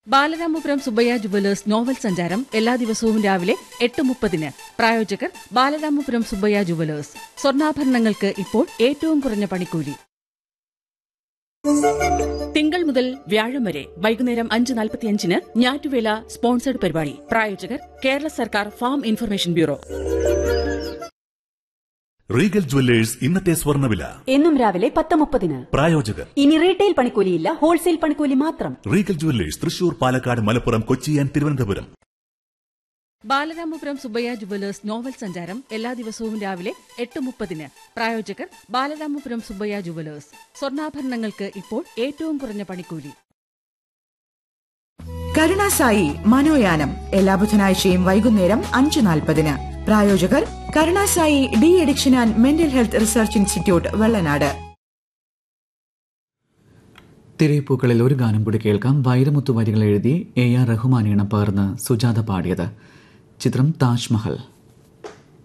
Balaramapuram Subbaiah jewellers novel സഞ്ചാരം എല്ലാ ദിവസവും രാവിലെ എട്ട് മുപ്പതിന് പ്രായോജകർ ബാലരാമപുരം സുബ്ബയ്യ ജുവലേഴ്സ് സ്വർണ്ണാഭരണങ്ങൾക്ക് ഇപ്പോൾ ഏറ്റവും കുറഞ്ഞ പണിക്കൂലി തിങ്കൾ മുതൽ വ്യാഴം വരെ വൈകുന്നേരം അഞ്ച് നാൽപ്പത്തിയഞ്ചിന് ഞാറ്റുവേല സ്പോൺസർഡ് പരിപാടി പ്രായോജകർ കേരള സർക്കാർ farm information bureau Regal jewellers ഇന്നത്തെ സ്വർണ്ണവില എന്നും രാവിലെ പത്ത് മുപ്പതിന് പ്രായോജകർ ഇനി റീറ്റെയിൽ പണിക്കൂലിയില്ല ഹോൾസെയിൽ പണിക്കൂലി മാത്രം Regal jewellers Thrissur Palakkad Malappuram Kochi and Thiruvananthapuram Balaramapuram Subbaiah jewellers novel സഞ്ചാരം എല്ലാ ദിവസവും രാവിലെ എട്ട് മുപ്പതിന് പ്രായോജകർ ബാലരാമപുരം സുബ്ബയ്യ ജുവലേഴ്സ് സ്വർണ്ണാഭരണങ്ങൾക്ക് ഇപ്പോൾ ഏറ്റവും കുറഞ്ഞ പണിക്കൂലി കരുണാസായി മനോയാനം എല്ലാ ബുധനാഴ്ചയും വൈകുന്നേരം അഞ്ച് നാൽപ്പതിന് പ്രായോജകർ Karunasai de addiction and mental health research institute Vellanad തിരയിപ്പൂക്കളിൽ ഒരു ഗാനം കൂടി കേൾക്കാം വൈരമുത്തു വരികൾ എഴുതി എ ആർ റഹ്മാൻ ഈണം പകർന്ന് സുജാത പാടിയത് ചിത്രം താജ്മഹൽ